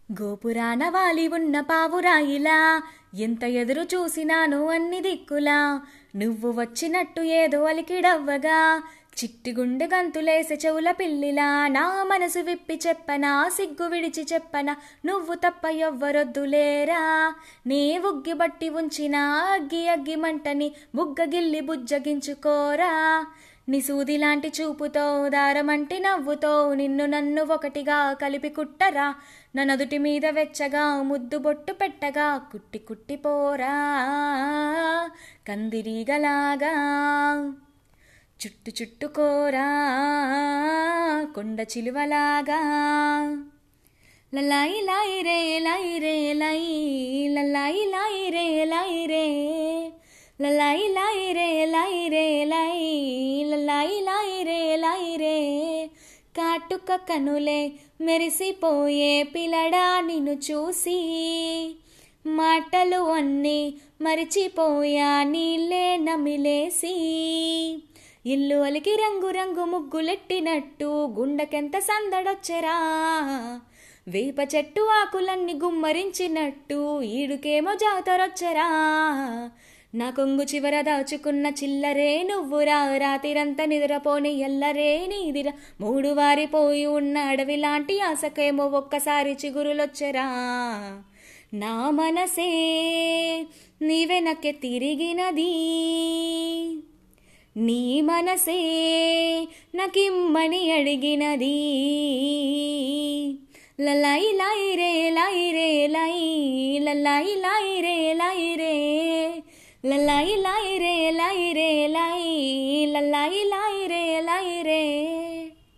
గోపురాన వాలి ఉన్న పావురాయిలా ఎంత ఎదురు చూసినాను అన్ని దిక్కులా నువ్వు వచ్చినట్టు ఏదో అలికిడవ్వగా చిట్టి గుండె గంతులేసే చెవుల పిల్లిలా నా మనసు విప్పి చెప్పనా సిగ్గు విడిచి చెప్పనా నువ్వు తప్ప ఎవ్వరొద్దులేరా నీ ఉగ్గి బట్టి ఉంచిన అగ్గి అగ్గి మంటని బుగ్గ గిల్లి బుజ్జగించుకోరా నీ సూది లాంటి చూపుతో దారమంటి నవ్వుతో నిన్ను నన్ను ఒకటిగా కలిపి కుట్టరా నా నదుటి మీద వెచ్చగా ముద్దు బొట్టు పెట్టగా కుట్టి కుట్టి పోరా కందిరీగలాగా చుట్టు చుట్టుకోరా కొండ చిలువలాగా లలాయి లాయి రే లాయి రే లాయి లలాయి లాయి రే లాయి రే లలాయి లాయి రే లాయి రే లాయి లలాయి లాయి రే లాయి రే కాటుక కనులే మెరిసిపోయే పిల్లడా నిన్ను చూసి మాటలు అన్నీ మరిచిపోయా నీళ్ళే నమిలేసి ఇల్లు అలికి రంగు రంగు ముగ్గులెట్టినట్టు గుండెకెంత సందడొచ్చెరా వేప చెట్టు ఆకులన్నీ గుమ్మరించినట్టు ఈడుకేమో జాతరొచ్చెరా నా కొంగు చివర దాచుకున్న చిల్లరే నువ్వురా రాతిరంతా నిద్రపోని ఎల్లరే నీదిరా మూడు వారిపోయి ఉన్న అడవి లాంటి ఆశకేమో ఒక్కసారి చిగురులొచ్చెరా నా మనసే నీ వెనక్కి తిరిగినది నీ మనసే నాకిమ్మని అడిగినది లలాయి లాయి రే లాయి రే లాయి లలాయి లాయి రే లాయి రే లలాయి లాయి రే లాయి రే లాయి లలాయి లాయి రే లాయి రే